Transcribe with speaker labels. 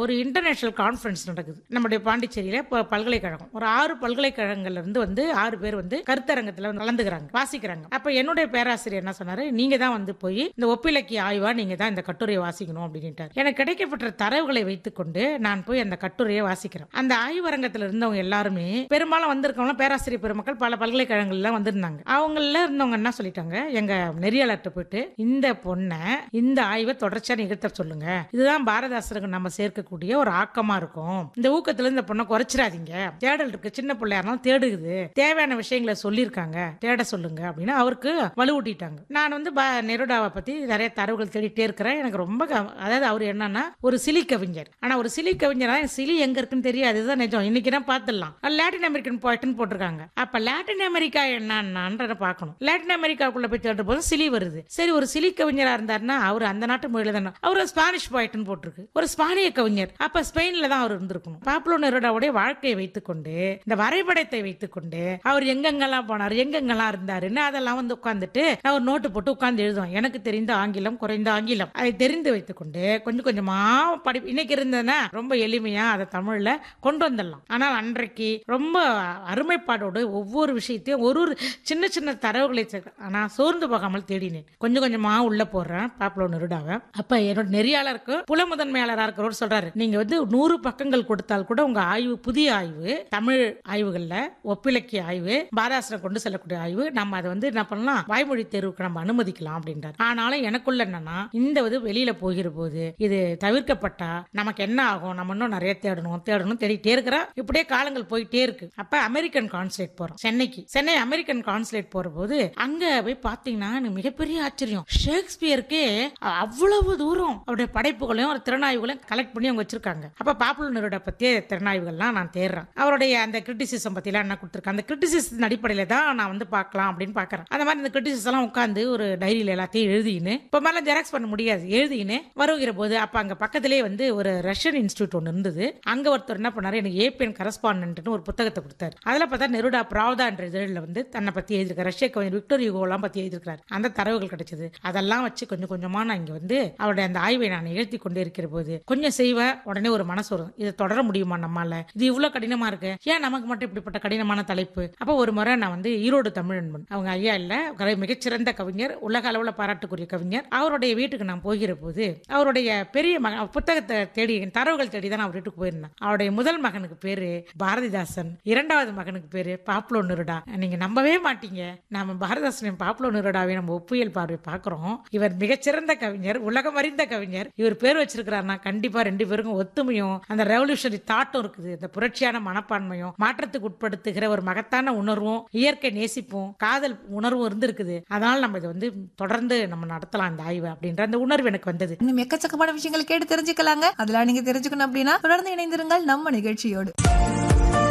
Speaker 1: ஒரு international conference நடக்குது நம்முடைய பாண்டிச்சேரியில இப்போ பல்கலைக்கழகம் ஒரு ஆறு பல்கலைக்கழகங்கள்ல இருந்து வந்து ஆறு பேர் வந்து கருத்தரங்கத்துல வந்து கலந்துக்கிறாங்க வாசிக்கிறாங்க அப்ப என்னுடைய பேராசிரியர் என்ன சொன்னாரு நீங்க தான் வந்து போய் இந்த ஒப்பிலக்கிய ஆய்வா நீங்க தான் இந்த கட்டுரையை வாசிக்கணும் அப்படின்ட்டார் எனக்கு கிடைக்கப்பட்ட தரவுகளை வைத்துக்கொண்டு நான் போய் அந்த கட்டுரையை வாசிக்கிறேன் அந்த ஆய்வரங்கத்துல இருந்தவங்க எல்லாருமே பெரும்பாலும் வந்திருக்கவங்க பேராசிரியர் பெருமக்கள் பல பல்கலைக்கழகங்கள்ல வந்திருந்தாங்க அவங்கள இருந்தவங்க என்ன சொல்லிட்டாங்க எங்க நெறியாளர்கிட்ட போயிட்டு இந்த பொண்ணை இந்த ஆய்வை தொடர்ச்சியா நிகழ்த்த சொல்லுங்க இதுதான் பாரதாசருக்கு நம்ம சேர்க்கக்கூடிய ஒரு ஆக்கமா இருக்கும் இந்த ஊக்கத்துல இந்த பொண்ணை குறைச்சிடாதீங்க தேடல் இருக்கு சின்ன பிள்ளையா இருந்தாலும் தேடுகுது தேவையான விஷயங்களை சொல்லியிருக்காங்க தேட சொல்லுங்க அப்படின்னு அவருக்கு வலுவூட்டிட்டாங்க நான் வந்து பா- நெருடாவை பத்தி நிறைய தரவுகள் தேடிட்டே இருக்கிறேன் எனக்கு ரொம்ப க- அதாவது அவர் என்னன்னா ஒரு சிலி கவிஞர் ஆனா ஒரு சிலி கவிஞரா சிலி எங்க இருக்குன்னு தெரியாது இதுதான் நிஜம் இன்னைக்கு தான் பார்த்துடலாம் லாட்டின் அமெரிக்கன் போயிட்டுன்னு போட்டிருக்காங்க அப்ப லாட்டின் அமெரிக்கா என்னன்றத பார்க்கணும் லாட்டின் அமெரிக்காவுக்குள்ள போய் தேடும் போது சிலி வருது சரி ஒரு சிலி கவிஞரா இருந்தாருன்னா அவர் அந்த நாட்டு மொழியில தானே அவர் ஒரு ஸ்பானிஷ் போயிட்டுன்னு போட்டிருக்கு ஒரு ஸ்பானிய கவிஞர் அப்ப ஸ்பெயின்ல தான் அவர் இருந்திருக்கணும் பாப்லோ நெருடாவுடைய வாழ்க்கையை வைத்துக்கொண்டு இந்த வரைபடத்தை வைத்துக்கொண்டு அவர் எங்கெங்கெல்லாம் போனார் எங்கெங்கெல்லாம் இருந்தாருன்னு அதெல்லாம் வந்து உட்கார்ந்துட்டு நான் ஒரு நோட்டு போட்டு உட்கார்ந்து எழுதுவேன் எனக்கு தெரிந்த ஆங்கிலம் குறைந்த ஆங்கிலம் அதை தெரிந்து வைத்துக்கொண்டு கொஞ்சம் கொஞ்சமா படி இன்னைக்கு இருந்ததுன்னா ரொம்ப எளிமையா அதை தமிழ்ல கொண்டு வந்துடலாம் ஆனால் அன்றைக்கு ரொம்ப அருமைப்பாடோடு ஒவ்வொரு விஷயத்தையும் ஒரு ஒரு சின்ன சின்ன தரவுகளை சேர்க்க ஆனா சோர்ந்து போகாமல் தேடினேன் கொஞ்சம் கொஞ்சமா உள்ள போடுறேன் பாப்புலோ நெருடாவை அப்ப என்னோட நெறியாளருக்கு புல முதன்மையாளராக இருக்கிறவர் சொல்றாரு நீங்க வந்து நூறு பக்கங்கள் கொடுத்தால் கூட உங்க ஆய்வு புதிய ஆய்வு தமிழ் ஆய்வுகள்ல ஒப்பிலக்கிய ஆய்வு பாராசனம் கொண்டு செல்லக்கூடிய ஆய்வு நம்ம அதை வந்து என்ன பண்ணலாம் வாய்மொழி தேர்வுக்கு நம்ம அனுமதிக்கலாம் அப்படின்றார் ஆனாலும் எனக்குள்ள என்னன்னா இந்த இது வெளியில போகிற போது இது தவிர்க்கப்பட்டா நமக்கு என்ன ஆகும் நம்ம இன்னும் நிறைய தேடணும் தேடணும் தேடிட்டே இருக்கிறோம் இப்படியே காலங்கள் போயிட்டே இருக்கு அப்ப அமெரிக்கன் கான்சுலேட் போறோம் சென்னைக்கு சென்னை அமெரிக்கன் கான்சுலேட் போற போது அங்க போய் பாத்தீங்கன்னா எனக்கு மிகப்பெரிய ஆச்சரியம் ஷேக்ஸ்பியருக்கே அ- அவ்வளவு தூரம் அவருடைய படைப்புகளையும் ஒரு திறனாய்வுகளையும் கலெக்ட் பண்ணி அவங்க வச்சிருக்காங்க அப்ப பாப்புலனரோட பத்திய திறனாய்வுகள்லாம் நான் தேடுறேன் அவருடைய அந்த கிரிட்டிசிசம் பத்திலாம் என்ன கொடுத்துருக்காங்க அந்த கிரிட்டிசிசத்தின் அடிப்படையில தான் நான் வந்து பார்க்கலாம் அப்படின்னு பார்க்கறேன் அந்த மாதிரி இந்த கிரிட்டிசிஸ் எல்லாம் உட்காந்து ஒரு டைரியில எல்லாத்தையும் எழுதிக்கின்னு இப்ப மேல ஜெராக்ஸ் பண்ண முடியாது எழுதிக்கின்னு வருகிற போது அப்ப அங்க பக்கத்திலே வந்து ஒரு ரஷ்யன் இன்ஸ்டியூட் ஒன்று இருந்தது அங்க ஒருத்தர் என்ன பண்ணாரு எனக்கு ஏபிஎன் கரஸ்பாண்டன்ட்னு ஒரு புத்தகத்தை கொடுத்தாரு அதுல பார்த்தா நெருடா பிராவ்தா என்ற இதழில் வந்து தன்னை பத்தி எழுதியிருக்காரு ரஷ்ய கவிஞர் விக்டோர் யூகோலாம் பத்தி எழுதியிருக்காரு அந்த தரவுகள் கிடைச்சது அதெல்லாம் வச்சு கொஞ்சம் கொஞ்சமா நான் இங்க வந்து அவருடைய அந்த ஆய்வை நான் நிகழ்த்தி கொண்டே இருக்கிற போது கொஞ்சம் செய்வேன் உடனே ஒரு மனசு வரும் இதை தொடர முடியுமா நம்மால இது இவ்வளவு கடினமா இருக்கு ஏன் நமக்கு மட்டும் இப்படிப்பட்ட கடினமான தலைப்பு அப்ப ஒரு முறை நான் வந்து ஈரோடு தமிழன்பன் அவங்க ஐயா இல்ல கலை- மிகச்சிறந்த கவிஞர் உலக அளவுல பாராட்டுக்குரிய கவிஞர் அவருடைய வீட்டுக்கு நான் போகிற போது அவருடைய பெரிய மகன் புத்தகத்தை தேடி தரவுகள் தேடி தான் நான் அவர் வீட்டுக்கு போயிருந்தேன் அவருடைய முதல் மகனுக்கு பேரு பாரதிதாசன் இரண்டாவது மகனுக்கு பேரு பாப்லோ நிருடா நீங்க நம்பவே மாட்டீங்க நாம பாரதிதாசனையும் பாப்லோ நிருடாவை நம்ம ஒப்புயல் பார்வை பார்க்கிறோம் இவர் மிகச்சிறந்த கவிஞர் உலகம் அறிந்த கவிஞர் இவர் பேர் வச்சிருக்கிறாருன்னா கண்டிப்பா ரெண்டு பேருக்கும் ஒத்துமையும் அந்த ரெவல்யூஷனரி தாட்டும் இருக்குது இந்த புரட்சியான மனப்பான்மையும் மாற்றத்துக்கு உட்படுத்துகிற ஒரு மகத்தான உணர்வும் இயற்கை நேசிப்பும் காதல் உணர்வும் இருந்திருக்குது அதனால நம்ம இதை வந்து தொடர்ந்து நம்ம நடத்தலாம் இந்த ஆய்வு அப்படின்ற அந்த உணர்வு எனக்கு வந்தது
Speaker 2: இன்னும் எக்கச்சக்கமான விஷயங்களை கேட்டு தெரிஞ்சுக்கலாங்க அதெல்லாம் நீங்க தெரிஞ்சுக்கணும் அப்படின்னா தொடர்ந்து இணைந்திருங்கள் நம்ம நிகழ்ச்சியோடு